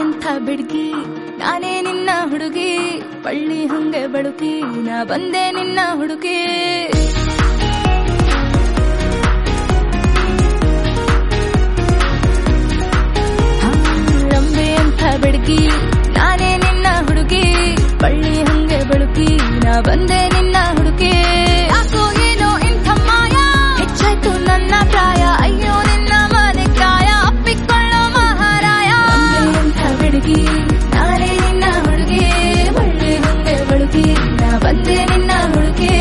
ಅಂತ ಬಿಡ್ಗಿ ನಾನೇ ನಿನ್ನ ಹುಡುಗಿ ಬಳ್ಳಿ ಹಂಗೆ ಬಳುಕಿ ನಾ ಬಂದೆ ನಿನ್ನ ಹುಡುಗಿ ಹಾ, ರಂಬೆ ಅಂತ ಬೆಡಗಿ ನಾನೇ ನಿನ್ನ ಹುಡುಗಿ ಬಳ್ಳಿ ಹಂಗೆ ಬಳುಕಿ ನಾ ಬಂದೆ ನಿನ್ನ ಹುಡುಗಿ ಯಾಕೋ ಏನೋ ಇಂಥ ಮಾಯ ಹೆಚ್ಚಾಯ್ತು ನನ್ನ ಪ್ರಾಯ ಅಯ್ಯೋ ನಿನ್ನ ಮನೆ ಕಾಯ ಅಪ್ಪಿಕೊಳ್ಳೋ ಮಹಾರಾಯ ರಂಬೆ ಅಂತ ಬೆಡಗಿ ನಾನೇ ನಿನ್ನ ಹುಡುಗಿ ಬಳ್ಳಿ ಹಂಗೆ ಬಳುಕಿ ನಾ ಬಂದೆ ನಿನ್ನ ಹುಡುಗಿ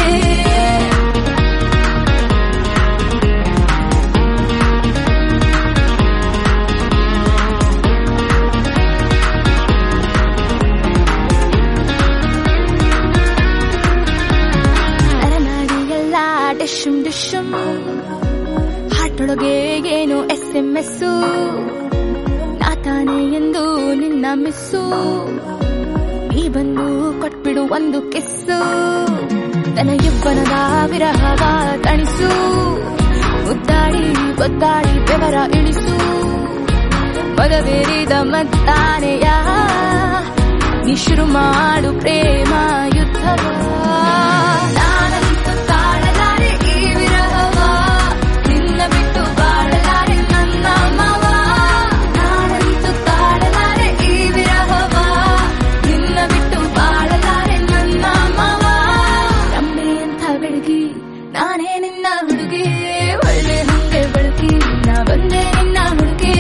ನರನಾಡಿಯೆಲ್ಲ ಡಿಶುಮ್ ಡಿಶುಮ್ ಹಾಟೊಳಗೆ ಏನು ಎಸ್ ಎಂ ಎಸ್ಸು ನಾ ತಾನೇ ಎಂದು ನಿನ್ನ ಮಿಸ್ಸು ನೀ ಬಂದು ಕೊಟ್ಬಿಡು ಒಂದು ಕಿಸ್ಸು ತನ ಯವ್ವನದ ವಿರಹವ ತಣಿಸು ಮುದ್ದಾಡಿ ಒದ್ದಾಡಿ ಬೆವರ ಇಳಿಸು ಮದವೇರಿದ ಮತ್ತಾನೆಯ ನೀ ಶುರು ಮಾಡು ಪ್ರೇಮ ಯುದ್ಧವ ನಾನಂತೂ ತಾಳಲಾರೆ ಈ ವಿರಹವ ನಿನ್ನ ಬಿಟ್ಟು ಬಾಳಲಾರೆ ನನ್ನ ಮಾವ ನಾನಂತೂ ತಾಳಲಾರೆ ಈ ವಿರಹವ ನಿನ್ನ ಬಿಟ್ಟು ಬಾಳಲಾರೆ ನನ್ನ ಮಾವ ರಂಬೆ ಅಂತ ಬೆಳಗಿ ನಾನೇ ನಿನ್ನ ಹುಡುಗಿ ಒಳ್ಳೆ ಹಂಗೆ ಬೆಳಕಿ ನಾ ಬಂದೆ ನಿನ್ನ ಹುಡುಗಿ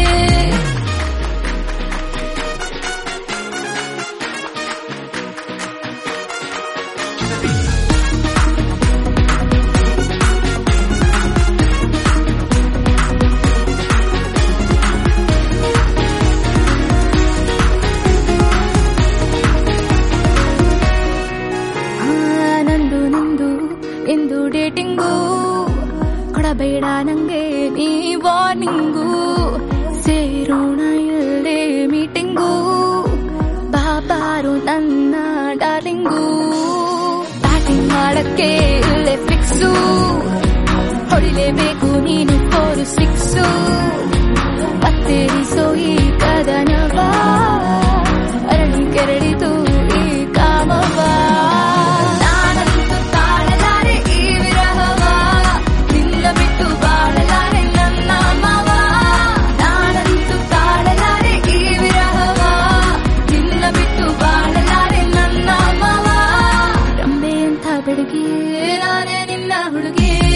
ಆ, ನಂದು ನಿಂದು ಎಂದು ಡೇಟಿಂಗು ಕೊಡಬೇಡ ನಂಗೆ ನೀ ವಾರ್ನಿಂಗು ಸೇರೋಣ ಇಲ್ಲೇ ಮೀಟಿಂಗು ಬಾಬಾರು ನನ್ನ ಡಾರ್ಲಿಂಗು ಬ್ಯಾಟಿಂಗ್ ಮಾಡಕ್ಕೆ ಇಲ್ಲೇ ಫಿಕ್ಸು ಹೊಡಿಲೇಬೇಕು ನೀನು ಫೋರ್ ಸಿಕ್ಸು ಮತ್ತೇರಿಸೋ ಈ ಕದನವ ಅರಳಿ ಕೆರಳಿತು ಈ ಕಾಮವ ನಾನಂತೂ ತಾಳಲಾರೆ ಈ ವಿರಹವ ನಿನ್ನ ಬಿಟ್ಟು ಬಾಳಲಾರೆ ನನ್ನ ಮಾವ ನಾನಂತೂ ತಾಳಲಾರೆ ಈ ವಿರಹವ ನಿನ್ನ ಬಿಟ್ಟು ಬಾಳಲಾರೆ ನನ್ನ ಮಾವ ರಂಬೆ ಅಂತ ಬೆಡಗಿ ನಾನೇ ನಿನ್ನ ಹುಡುಗಿ